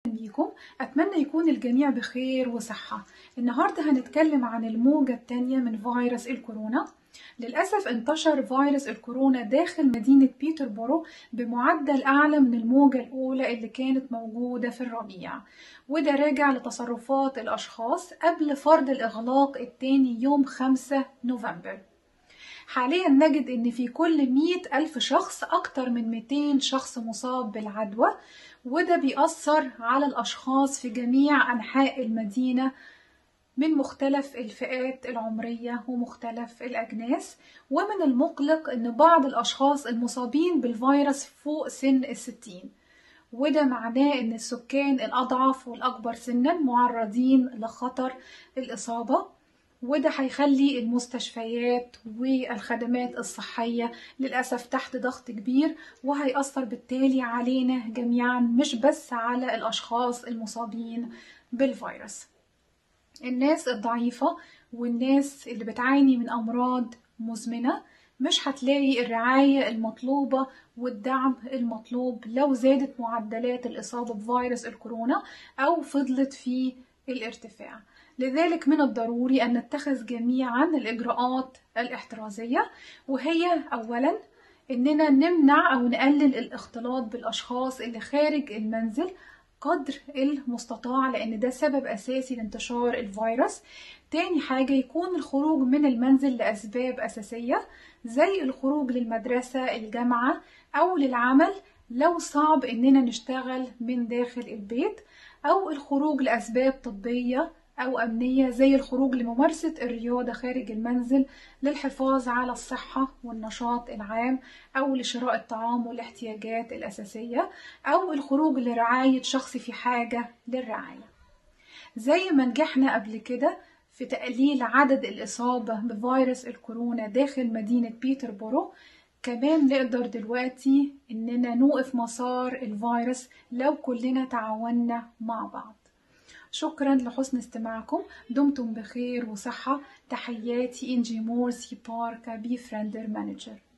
بيكم أتمنى يكون الجميع بخير وصحة النهاردة هنتكلم عن الموجة التانية من فيروس الكورونا للأسف انتشر فيروس الكورونا داخل مدينة بيتربورو بمعدل أعلى من الموجة الأولى اللي كانت موجودة في الربيع وده راجع لتصرفات الأشخاص قبل فرض الإغلاق التاني يوم 5 نوفمبر حاليا نجد ان في كل مئة ألف شخص أكتر من 200 شخص مصاب بالعدوى وده بيأثر على الأشخاص في جميع أنحاء المدينة من مختلف الفئات العمرية ومختلف الأجناس ومن المقلق أن بعض الأشخاص المصابين بالفيروس فوق سن الستين وده معناه أن السكان الأضعف والأكبر سنا معرضين لخطر الإصابة وده هيخلي المستشفيات والخدمات الصحية للأسف تحت ضغط كبير وهيأثر بالتالي علينا جميعا مش بس على الأشخاص المصابين بالفيروس الناس الضعيفة والناس اللي بتعاني من أمراض مزمنة مش هتلاقي الرعاية المطلوبة والدعم المطلوب لو زادت معدلات الإصابة بفيروس الكورونا أو فضلت في الارتفاع لذلك من الضروري أن نتخذ جميعا الإجراءات الاحترازية وهي أولا إننا نمنع أو نقلل الاختلاط بالأشخاص اللي خارج المنزل قدر المستطاع لأن ده سبب أساسي لانتشار الفيروس تاني حاجة يكون الخروج من المنزل لأسباب أساسية زي الخروج للمدرسة الجامعة أو للعمل لو صعب إننا نشتغل من داخل البيت أو الخروج لأسباب طبية أو أمنية زي الخروج لممارسة الرياضة خارج المنزل للحفاظ على الصحة والنشاط العام أو لشراء الطعام والاحتياجات الأساسية أو الخروج لرعاية شخص في حاجة للرعاية زي ما نجحنا قبل كده في تقليل عدد الإصابة بفيروس الكورونا داخل مدينة بيتربورو كمان نقدر دلوقتي إننا نوقف مسار الفيروس لو كلنا تعاوننا مع بعض شكرا لحسن استماعكم دمتم بخير وصحة تحياتي إنجي مورسي باركا بي فرندر مانجر